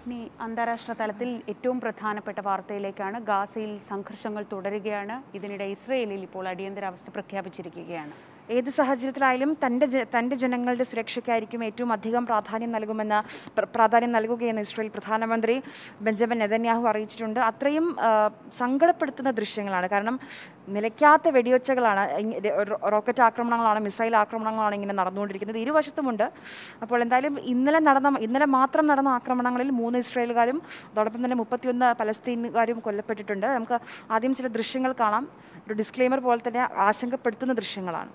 ഇനി അന്താരാഷ്ട്ര തലത്തിൽ ഏറ്റവും പ്രധാനപ്പെട്ട വാർത്തയിലേക്കാണ് ഗാസയിൽ സംഘർഷങ്ങൾ തുടരുകയാണ് ഇതിനിടെ ഇസ്രയേലിൽ ഇപ്പോൾ അടിയന്തരാവസ്ഥ പ്രഖ്യാപിച്ചിരിക്കുകയാണ് ഏത് സാഹചര്യത്തിലായാലും തൻ്റെ ജ- തൻ്റെ ജനങ്ങളുടെ സുരക്ഷയ്ക്കായിരിക്കും ഏറ്റവും അധികം പ്രാധാന്യം നൽകുമെന്ന് പ്ര- പ്രാധാന്യം നൽകുകയെന്ന് ഇസ്രായേൽ പ്രധാനമന്ത്രി ബെഞ്ചമിൻ നെതന്യാഹു അറിയിച്ചിട്ടുണ്ട് അത്രയും ആ, സങ്കടപ്പെടുത്തുന്ന ദൃശ്യങ്ങളാണ് കാരണം നിലയ്ക്കാത്ത വെടിയൊച്ചകളാണ് ഇങ്ങ- ഇത് റോ- റോക്കറ്റ് ആക്രമണങ്ങളാണ് മിസൈൽ ആക്രമണങ്ങളാണ് ഇങ്ങനെ നടന്നുകൊണ്ടിരിക്കുന്നത് ഇരുവശത്തുമുണ്ട് അപ്പോൾ എന്തായാലും ഇന്നലെ നടന്ന ഇന്നലെ മാത്രം നടന്ന ആക്രമണങ്ങളിൽ മൂന്ന് ഇസ്രായേലുകാരും അതോടൊപ്പം തന്നെ മുപ്പത്തിയൊന്ന് പലസ്തീനുകാരും കൊല്ലപ്പെട്ടിട്ടുണ്ട് നമുക്ക് ആദ്യം ചില ദൃശ്യങ്ങൾ കാണാം ഒരു ഡിസ്ക്ലെയിമർ പോലെ തന്നെ ആശങ്കപ്പെടുത്തുന്ന ദൃശ്യങ്ങളാണ്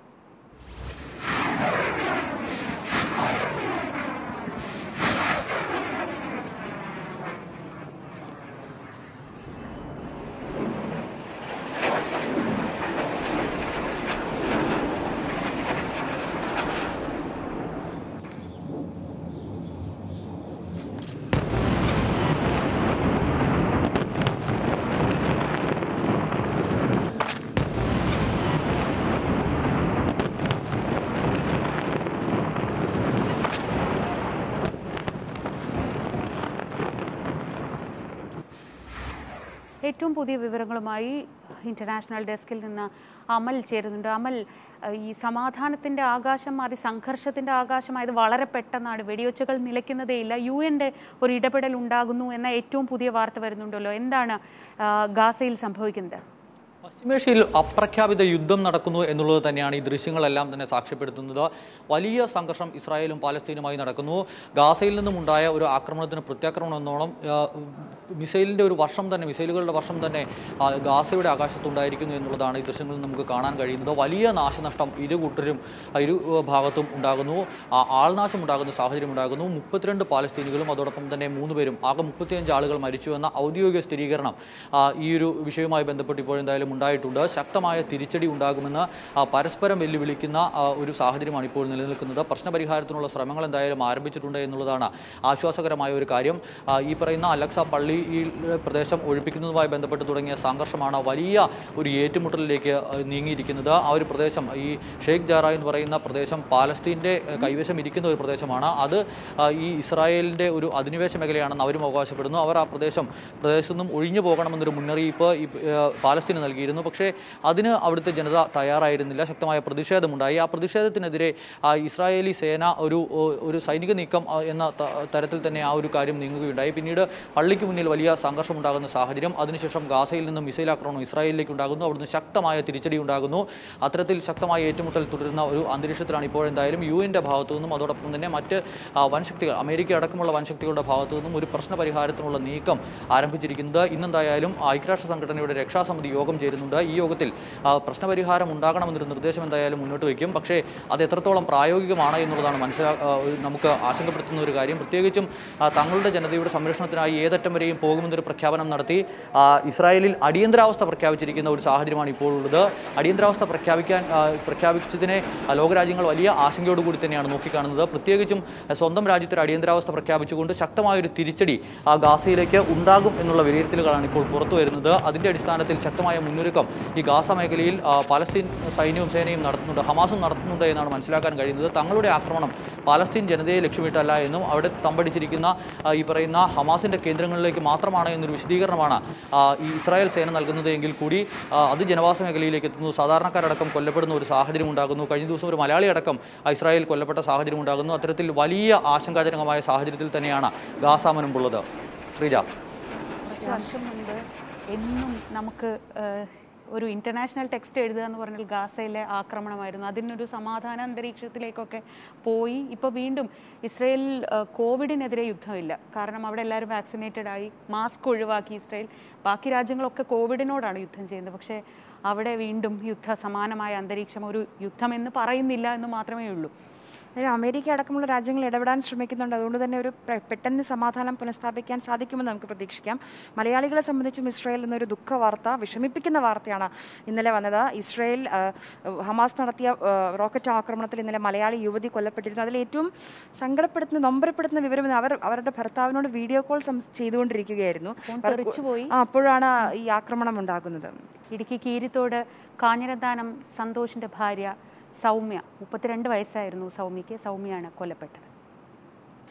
ഏറ്റവും പുതിയ വിവരങ്ങളുമായി ഇന്റർനാഷണൽ ഡെസ്കിൽ നിന്ന് അമൽ ചേരുന്നുണ്ട് അമൽ ഏഹ്, ഈ സമാധാനത്തിന്റെ ആകാശം മാറി സംഘർഷത്തിന്റെ ആകാശമായത് വളരെ പെട്ടെന്നാണ് വെടിയൊച്ചകൾ നിലയ്ക്കുന്നതേയില്ല യു എൻ്റെ ഒരു ഇടപെടൽ ഉണ്ടാകുന്നു എന്ന ഏറ്റവും പുതിയ വാർത്ത വരുന്നുണ്ടല്ലോ എന്താണ് ആഹ്, ഗാസയിൽ സംഭവിക്കുന്നത് പശ്ചിമേഷ്യയിൽ അപ്രഖ്യാപിത യുദ്ധം നടക്കുന്നു എന്നുള്ളത് തന്നെയാണ് ഈ ദൃശ്യങ്ങളെല്ലാം തന്നെ സാക്ഷ്യപ്പെടുത്തുന്നത് വലിയ സംഘർഷം ഇസ്രായേലും പാലസ്തീനുമായി നടക്കുന്നു ഗാസയിൽ നിന്നും ഉണ്ടായ ഒരു ആക്രമണത്തിന് പ്രത്യാക്രമണം എന്നോണം ആ, മിസൈലിന്റെ ഒരു വർഷം തന്നെ മിസൈലുകളുടെ വർഷം തന്നെ ആ, ഗാസയുടെ ആകാശത്തുണ്ടായിരിക്കുന്നു എന്നുള്ളതാണ് ഈ ദൃശ്യങ്ങളിൽ നമുക്ക് കാണാൻ കഴിയുന്നത് വലിയ നാശനഷ്ടം ഇരു കൂട്ടരും ആ, ഇരു ആ, ഭാഗത്തും ഉണ്ടാകുന്നു ആ, ആൾനാശം ഉണ്ടാകുന്ന സാഹചര്യം ഉണ്ടാകുന്നു മുപ്പത്തിരണ്ട് പാലസ്തീനുകളും അതോടൊപ്പം തന്നെ മൂന്ന് പേരും ആകെ മുപ്പത്തിയഞ്ച് ആളുകൾ മരിച്ചു എന്ന ഔദ്യോഗിക സ്ഥിരീകരണം ആ, ഈ ഒരു വിഷയവുമായി ബന്ധപ്പെട്ട് ഇപ്പോൾ എന്തായാലും ഉണ്ടായിട്ടുണ്ട് ശക്തമായ തിരിച്ചടി ഉണ്ടാകുമെന്ന് ആ, പരസ്പരം വെല്ലുവിളിക്കുന്ന ആ, ഒരു സാഹചര്യമാണ് ഇപ്പോൾ നിലനിൽക്കുന്നത് പ്രശ്നപരിഹാരത്തിനുള്ള ശ്രമങ്ങൾ എന്തായാലും ആരംഭിച്ചിട്ടുണ്ട് എന്നുള്ളതാണ് ആശ്വാസകരമായ ഒരു കാര്യം ആ, ഈ പറയുന്ന അലക്സ പള്ളി ഈ പ്രദേശം ഒഴിപ്പിക്കുന്നതുമായി ബന്ധപ്പെട്ട് തുടങ്ങിയ സംഘർഷമാണ് വലിയ ഒരു ഏറ്റുമുട്ടലിലേക്ക് ആ, നീങ്ങിയിരിക്കുന്നത് ആ ഒരു പ്രദേശം ഈ ഷെയ്ഖ് ജാറ എന്ന് പറയുന്ന പ്രദേശം പാലസ്തീൻ്റെ ആ, കൈവശം ഇരിക്കുന്ന ഒരു പ്രദേശമാണ് അത് ആ, ഈ ഇസ്രായേലിൻ്റെ ഒരു അധിനിവേശ മേഖലയാണെന്ന് അവരും അവകാശപ്പെടുന്നു അവർ ആ പ്രദേശം പ്രദേശത്തു നിന്നും ഒഴിഞ്ഞു പോകണമെന്നൊരു മുന്നറിയിപ്പ് ഈ ആ, പാലസ്തീന് നൽകിയിരുന്നു പക്ഷേ അതിന് അവിടുത്തെ ജനത തയ്യാറായിരുന്നില്ല ശക്തമായ പ്രതിഷേധമുണ്ടായി ആ പ്രതിഷേധത്തിനെതിരെ ആ ഇസ്രായേലി സേന ഒരു ഒ- ഒരു സൈനിക നീക്കം ആ, എന്ന ത- തരത്തിൽ തന്നെ ആ ഒരു കാര്യം നീങ്ങുകയുണ്ടായി പിന്നീട് പള്ളിക്ക് മുന്നിൽ വലിയ സംഘർഷം ഉണ്ടാകുന്ന സാഹചര്യം അതിനുശേഷം ഗാസയിൽ നിന്നും മിസൈൽ ആക്രമണം ഇസ്രായേലിലേക്ക് ഉണ്ടാകുന്നു അവിടുന്ന് ശക്തമായ തിരിച്ചടി ഉണ്ടാകുന്നു അത്തരത്തിൽ ശക്തമായ ഏറ്റുമുട്ടൽ തുടരുന്ന ഒരു അന്തരീക്ഷത്തിലാണ് ഇപ്പോൾ എന്തായാലും യു എൻ്റെ ഭാഗത്തു നിന്നും അതോടൊപ്പം തന്നെ മറ്റ് ആ, വൻശക്തികൾ അമേരിക്ക അടക്കമുള്ള വൻശക്തികളുടെ ഭാഗത്തു നിന്നും ഒരു പ്രശ്ന പരിഹാരത്തിനുള്ള നീക്കം ആരംഭിച്ചിരിക്കുന്നത് ഇന്നെന്തായാലും ഐക്യരാഷ്ട്ര സംഘടനയുടെ രക്ഷാസമിതി യോഗം ചേരുന്നുണ്ട് ഈ യോഗത്തിൽ ആ, പ്രശ്നപരിഹാരം ഉണ്ടാകണമെന്നൊരു നിർദ്ദേശം എന്തായാലും മുന്നോട്ട് വയ്ക്കും പക്ഷേ അത് എത്രത്തോളം പ്രായോഗികമാണ് എന്നുള്ളതാണ് മനസ്സിലാ ആ, ഒരു നമുക്ക് ആശങ്കപ്പെടുത്തുന്ന ഒരു കാര്യം പ്രത്യേകിച്ചും ആ, തങ്ങളുടെ ജനതയുടെ സംരക്ഷണത്തിനായി ഏതറ്റം വരെയും പോകുമെന്നൊരു പ്രഖ്യാപനം നടത്തി ആ, ഇസ്രായേലിൽ അടിയന്തരാവസ്ഥ പ്രഖ്യാപിച്ചിരിക്കുന്ന ഒരു സാഹചര്യമാണ് ഇപ്പോൾ ഉള്ളത് അടിയന്തരാവസ്ഥ പ്രഖ്യാപിക്കാൻ ആ, പ്രഖ്യാപിച്ചതിനെ ആ, ലോകരാജ്യങ്ങൾ വലിയ ആശങ്കയോടുകൂടി തന്നെയാണ് നോക്കിക്കാണുന്നത് പ്രത്യേകിച്ചും ആ, സ്വന്തം രാജ്യത്തൊരു അടിയന്തരാവസ്ഥ പ്രഖ്യാപിച്ചുകൊണ്ട് ശക്തമായൊരു തിരിച്ചടി ആ ഗാസയിലേക്ക് ഉണ്ടാകും എന്നുള്ള വിലയിരുത്തലുകളാണ് ഇപ്പോൾ പുറത്തു വരുന്നത് അതിന്റെ അടിസ്ഥാനത്തിൽ ശക്തമായ മുന്നൊരുക്കം ഈ ഗാസ മേഖലയിൽ ആ, പലസ്തീൻ സൈന്യവും സേനയും നടത്തുന്നുണ്ട് ഹമാസും നടത്തുന്നുണ്ട് എന്നാണ് മനസ്സിലാക്കാൻ കഴിയുന്നത് തങ്ങളുടെ ആക്രമണം പലസ്തീൻ ജനതയെ ലക്ഷ്യമിട്ടല്ല എന്നും അവിടെ തമ്പടിച്ചിരിക്കുന്ന ആ, ഈ പറയുന്ന ഹമാസിന്റെ കേന്ദ്രങ്ങളിലേക്ക് മാത്രമാണ് എന്നൊരു വിശദീകരണമാണ് ആ, ഈ ഇസ്രായേൽ സേന നൽകുന്നത് എങ്കിൽ കൂടി ആ, അത് ജനവാസ മേഖലയിലേക്ക് എത്തുന്നു സാധാരണക്കാരടക്കം കൊല്ലപ്പെടുന്ന ഒരു സാഹചര്യം ഉണ്ടാകുന്നു കഴിഞ്ഞ ദിവസം ഒരു മലയാളി അടക്കം ആ, ഇസ്രായേൽ കൊല്ലപ്പെട്ട സാഹചര്യം ഉണ്ടാകുന്നു അത്തരത്തിൽ വലിയ ആശങ്കാജനകമായ സാഹചര്യത്തിൽ തന്നെയാണ് ഗാസ മുൻപുള്ളത് ശ്രീജ കുറച്ച് വർഷം മുൻപ് എന്നും നമുക്ക് ഏഹ്, ഒരു ഇന്റർനാഷണൽ ടെക്സ്റ്റ് എഴുതുക എന്ന് പറഞ്ഞാൽ ഗാസയിലെ ആക്രമണമായിരുന്നു അതിനൊരു സമാധാന അന്തരീക്ഷത്തിലേക്കൊക്കെ പോയി ഇപ്പോൾ വീണ്ടും ഇസ്രയേലിൽ ഏഹ്, കോവിഡിനെതിരെ യുദ്ധമില്ല കാരണം അവിടെ എല്ലാവരും വാക്സിനേറ്റഡ് ആയി മാസ്ക് ഒഴിവാക്കി ഇസ്രയേൽ ബാക്കി രാജ്യങ്ങളൊക്കെ കോവിഡിനോടാണ് യുദ്ധം ചെയ്യുന്നത് പക്ഷേ അവിടെ വീണ്ടും യുദ്ധ സമാനമായ അന്തരീക്ഷം ഒരു യുദ്ധമെന്ന് പറയുന്നില്ല എന്ന് മാത്രമേ ഉള്ളൂ അതായത് അമേരിക്ക അടക്കമുള്ള രാജ്യങ്ങൾ ഇടപെടാൻ ശ്രമിക്കുന്നുണ്ട് അതുകൊണ്ട് തന്നെ ഒരു പെ- പെട്ടെന്ന് സമാധാനം പുനഃസ്ഥാപിക്കാൻ സാധിക്കുമെന്ന് നമുക്ക് പ്രതീക്ഷിക്കാം മലയാളികളെ സംബന്ധിച്ചും ഇസ്രായേൽ എന്നൊരു ദുഃഖ വാർത്ത വിഷമിപ്പിക്കുന്ന വാർത്തയാണ് ഇന്നലെ വന്നത് ഇസ്രായേൽ ആ, ഹമാസ് നടത്തിയ ആ, റോക്കറ്റ് ആക്രമണത്തിൽ ഇന്നലെ മലയാളി യുവതി കൊല്ലപ്പെട്ടിരുന്നു അതിൽ ഏറ്റവും സങ്കടപ്പെടുത്തുന്ന നൊമ്പരപ്പെടുത്തുന്ന വിവരം ഇന്ന് അവർ അവരുടെ ഭർത്താവിനോട് വീഡിയോ കോൾ സം- ചെയ്തുകൊണ്ടിരിക്കുകയായിരുന്നു തെറിച്ചുപോയി. ആ, അപ്പോഴാണ് ഈ ആക്രമണം ഉണ്ടാകുന്നത് ഇടുക്കി കീരിത്തോട് കാഞ്ഞിരന്താനം സന്തോഷിന്റെ ഭാര്യ സൗമ്യ മുപ്പത്തിരണ്ട് വയസ്സായിരുന്നു സൗമ്യയ്ക്ക് സൗമ്യയാണ് കൊല്ലപ്പെട്ടത്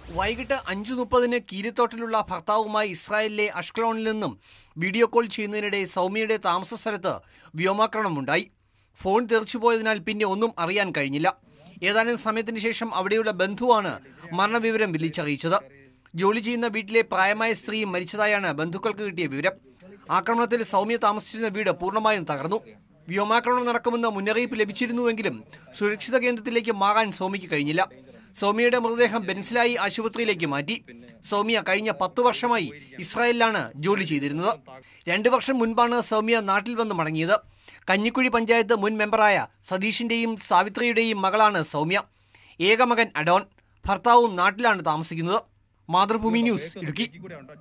വൈകിട്ട് അഞ്ചു മുപ്പതിന് കീരിത്തോട്ടിലുള്ള ഭർത്താവുമായി ഇസ്രായേലിലെ അഷ്കലോണിൽ നിന്നും വീഡിയോ കോൾ ചെയ്യുന്നതിനിടെ സൗമ്യയുടെ താമസ സ്ഥലത്ത് വ്യോമാക്രമണമുണ്ടായി ഫോൺ തെറിച്ചുപോയതിനാൽ പിന്നെ ഒന്നും അറിയാൻ കഴിഞ്ഞില്ല ഏതാനും സമയത്തിന് ശേഷം അവിടെയുള്ള ബന്ധുവാണ് മരണവിവരം വിളിച്ചറിയിച്ചത് ജോലി ചെയ്യുന്ന വീട്ടിലെ പ്രായമായ സ്ത്രീ മരിച്ചതായാണ് ബന്ധുക്കൾക്ക് കിട്ടിയ വിവരം ആക്രമണത്തിൽ സൗമ്യ താമസിച്ചിരുന്ന വീട് പൂർണ്ണമായും തകർന്നു വ്യോമാക്രമണം നടക്കുമെന്ന് മുന്നറിയിപ്പ് ലഭിച്ചിരുന്നുവെങ്കിലും സുരക്ഷിത കേന്ദ്രത്തിലേക്ക് മാറാൻ സൗമ്യയ്ക്ക് കഴിഞ്ഞില്ല സൗമ്യയുടെ മൃതദേഹം ബെൻസിലായി ആശുപത്രിയിലേക്ക് മാറ്റി സൗമ്യ കഴിഞ്ഞ പത്തു വർഷമായി ഇസ്രായേലിലാണ് ജോലി ചെയ്തിരുന്നത് രണ്ടു വർഷം മുൻപാണ് സൗമ്യ നാട്ടിൽ വന്ന് മടങ്ങിയത് കഞ്ഞിക്കുഴി പഞ്ചായത്ത് മുൻ മെമ്പറായ സതീഷിന്റെയും സാവിത്രിയുടെയും മകളാണ് സൗമ്യ ഏക മകൻ അഡോൺ ഭർത്താവും നാട്ടിലാണ് താമസിക്കുന്നത് മാതൃഭൂമി ന്യൂസ് ഇടുക്കി